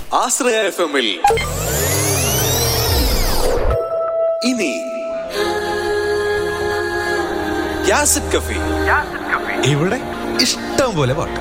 ആശ്രയ F എമ്മിൽ ഇനി യാസിഡ് കഫി ഇവിടെ ഇഷ്ടം പോലെ പാട്ട്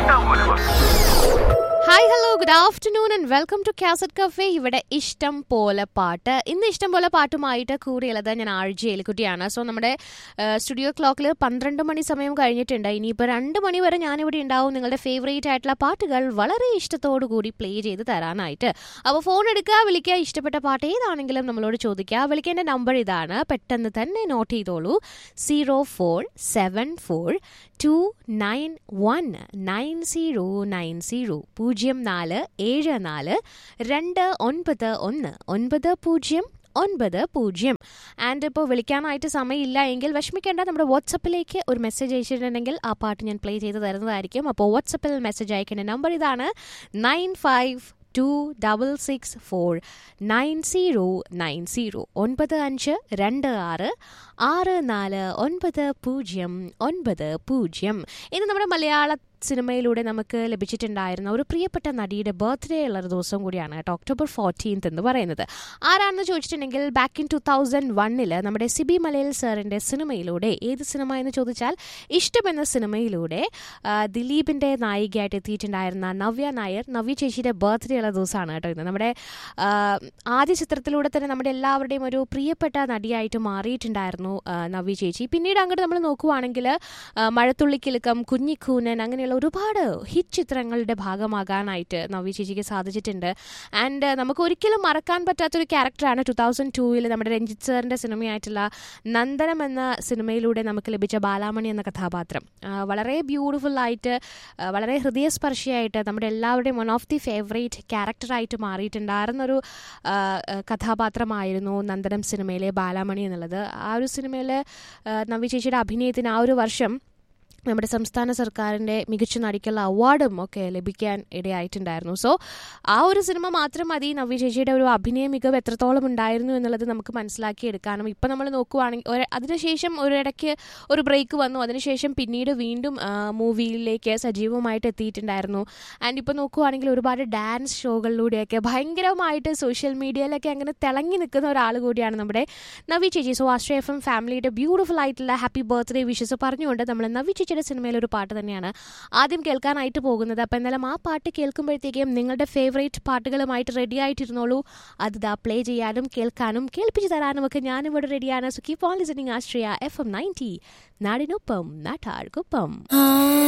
hi hello good afternoon and welcome to cassette cafe ഇവിടെ ഇഷ്ടം പോലെ പാട്ട് ഇന്ന് ഇഷ്ടം പോലെ പാട്ടുമായിട്ട് കൂടിയുള്ളത് ഞാൻ ആഴ്ച എലിക്കുട്ടിയാണ് സോ നമ്മുടെ സ്റ്റുഡിയോ ക്ലോക്കിൽ പന്ത്രണ്ട് മണി സമയം കഴിഞ്ഞിട്ടുണ്ട് ഇനിയിപ്പോൾ രണ്ട് മണി വരെ ഞാനിവിടെ ഉണ്ടാവും നിങ്ങളുടെ ഫേവറേറ്റ് ആയിട്ടുള്ള പാട്ടുകൾ വളരെ ഇഷ്ടത്തോടു കൂടി പ്ലേ ചെയ്ത് തരാനായിട്ട് അപ്പോൾ ഫോൺ എടുക്കുക വിളിക്കുക ഇഷ്ടപ്പെട്ട പാട്ട് ഏതാണെങ്കിലും നമ്മളോട് ചോദിക്കുക വിളിക്കേണ്ട നമ്പർ ഇതാണ് പെട്ടെന്ന് തന്നെ നോട്ട് ചെയ്തോളൂ zero four seven four two nine one nine zero nine zero പൂജ്യം നാല് ഏഴ് നാല് രണ്ട് ഒൻപത് ഒന്ന് ഒൻപത് പൂജ്യം ഒൻപത് പൂജ്യം ആൻഡ് ഇപ്പോൾ വിളിക്കാനായിട്ട് സമയമില്ല എങ്കിൽ വിഷമിക്കേണ്ട നമ്മുടെ വാട്സപ്പിലേക്ക് ഒരു മെസ്സേജ് അയച്ചിട്ടുണ്ടെങ്കിൽ ആ പാട്ട് ഞാൻ പ്ലേ ചെയ്ത് തരുന്നതായിരിക്കും അപ്പോൾ വാട്സപ്പിൽ മെസ്സേജ് അയക്കേണ്ട നമ്പർ ഇതാണ് nine five two double six four nine zero nine zero ഒൻപത് അഞ്ച് രണ്ട് ആറ് ആറ് നാല് ഒൻപത് പൂജ്യം ഒൻപത് പൂജ്യം ഇന്ന് നമ്മുടെ മലയാള സിനിമയിലൂടെ നമുക്ക് ലഭിച്ചിട്ടുണ്ടായിരുന്ന ഒരു പ്രിയപ്പെട്ട നടിയുടെ ബർത്ത്ഡേ ഉള്ള ഒരു ദിവസം കൂടിയാണ് കേട്ടോ ഒക്ടോബർ ഫോർട്ടീൻത്ത് എന്ന് പറയുന്നത് ആരാണെന്ന് ചോദിച്ചിട്ടുണ്ടെങ്കിൽ ബാക്ക് ഇൻ ടു തൗസൻഡ് വണ്ണിൽ നമ്മുടെ സിബി മലയിൽ സാറിൻ്റെ സിനിമയിലൂടെ ഏത് സിനിമ എന്ന് ചോദിച്ചാൽ ഇഷ്ടം എന്ന സിനിമയിലൂടെ ആ, ദിലീപിൻ്റെ നായികയായിട്ട് എത്തിയിട്ടുണ്ടായിരുന്ന നവ്യ നായർ നവ്യ ചേച്ചിയുടെ ബർത്ത്ഡേ ഉള്ള ദിവസമാണ് കേട്ടോ ഇന്ന് നമ്മുടെ ആ, ആദ്യ ചിത്രത്തിലൂടെ തന്നെ നമ്മുടെ എല്ലാവരുടെയും ഒരു പ്രിയപ്പെട്ട നടിയായിട്ട് മാറിയിട്ടുണ്ടായിരുന്നു ആ, നവ്യ ചേച്ചി പിന്നീട് അങ്ങോട്ട് നമ്മൾ നോക്കുവാണെങ്കിൽ ആ, മഴത്തുള്ളിക്കിലുക്കം കുഞ്ഞിക്കൂനൻ അങ്ങനെയുള്ള ഒരുപാട് ഹിറ്റ് ചിത്രങ്ങളുടെ ഭാഗമാകാനായിട്ട് നവ്യ ചേച്ചിക്ക് സാധിച്ചിട്ടുണ്ട് ആൻഡ് നമുക്ക് ഒരിക്കലും മറക്കാൻ പറ്റാത്തൊരു ക്യാരക്ടറാണ് ടു തൗസൻഡ് ടൂവിൽ നമ്മുടെ രഞ്ജിത്ത് സാറിൻ്റെ സിനിമയായിട്ടുള്ള നന്ദനം എന്ന സിനിമയിലൂടെ നമുക്ക് ലഭിച്ച ബാലാമണി എന്ന കഥാപാത്രം ആ, വളരെ ബ്യൂട്ടിഫുൾ ആയിട്ട് ആ, വളരെ ഹൃദയസ്പർശിയായിട്ട് നമ്മുടെ എല്ലാവരുടെയും വൺ ഓഫ് ദി ഫേവറേറ്റ് ക്യാരക്ടറായിട്ട് മാറിയിട്ടുണ്ടായിരുന്നൊരു ആ, ആ, കഥാപാത്രമായിരുന്നു നന്ദനം സിനിമയിലെ ബാലാമണി എന്നുള്ളത് ആ ഒരു സിനിമയിൽ നവി ചേച്ചിയുടെ അഭിനയത്തിന് ആ ഒരു വർഷം നമ്മുടെ സംസ്ഥാന സർക്കാരിൻ്റെ മികച്ച നടിക്കുള്ള അവാർഡും ഒക്കെ ലഭിക്കാൻ ഇടയായിട്ടുണ്ടായിരുന്നു സോ ആ ഒരു സിനിമ മാത്രം മതി നവ്യ ചേച്ചിയുടെ ഒരു അഭിനയ മികവ് എത്രത്തോളം ഉണ്ടായിരുന്നു എന്നുള്ളത് നമുക്ക് മനസ്സിലാക്കിയെടുക്കാനും ഇപ്പം നമ്മൾ നോക്കുവാണെങ്കിൽ ഒരു അതിനുശേഷം ഒരിടയ്ക്ക് ഒരു ബ്രേക്ക് വന്നു അതിനുശേഷം പിന്നീട് വീണ്ടും മൂവിയിലേക്ക് സജീവമായിട്ട് എത്തിയിട്ടുണ്ടായിരുന്നു ആൻഡ് ഇപ്പോൾ നോക്കുവാണെങ്കിൽ ഒരുപാട് ഡാൻസ് ഷോകളിലൂടെയൊക്കെ ഭയങ്കരമായിട്ട് സോഷ്യൽ മീഡിയയിലൊക്കെ അങ്ങനെ തിളങ്ങി നിൽക്കുന്ന ഒരാൾ കൂടിയാണ് നമ്മുടെ നവി ചേച്ചി സോ ആശ്രയ എഫ് എം ഫാമിലിയുടെ ബ്യൂട്ടിഫുൾ ആയിട്ടുള്ള ഹാപ്പി ബർത്ത്ഡേ വിഷസ് പറഞ്ഞുകൊണ്ട് നമ്മൾ നവി ചേച്ചിയുടെ സിനിമയിലെ ഒരു പാട്ട് തന്നെയാണ് ആദ്യം കേൾക്കാനായിട്ട് പോകുന്നത് അപ്പം എന്നാലും ആ പാട്ട് കേൾക്കുമ്പോഴത്തേക്കും നിങ്ങളുടെ ഫേവറേറ്റ് പാട്ടുകളുമായിട്ട് റെഡി ആയിട്ടിരുന്നോളൂ അത് ദാ പ്ലേ ചെയ്യാനും കേൾക്കാനും കേൾപ്പിച്ചു തരാനും ഒക്കെ ഞാനിവിടെ റെഡിയാണ് so keep on listening Ashraya FM ninety നയൻറ്റി നാടിനൊപ്പം നാട്ടാർക്കൊപ്പം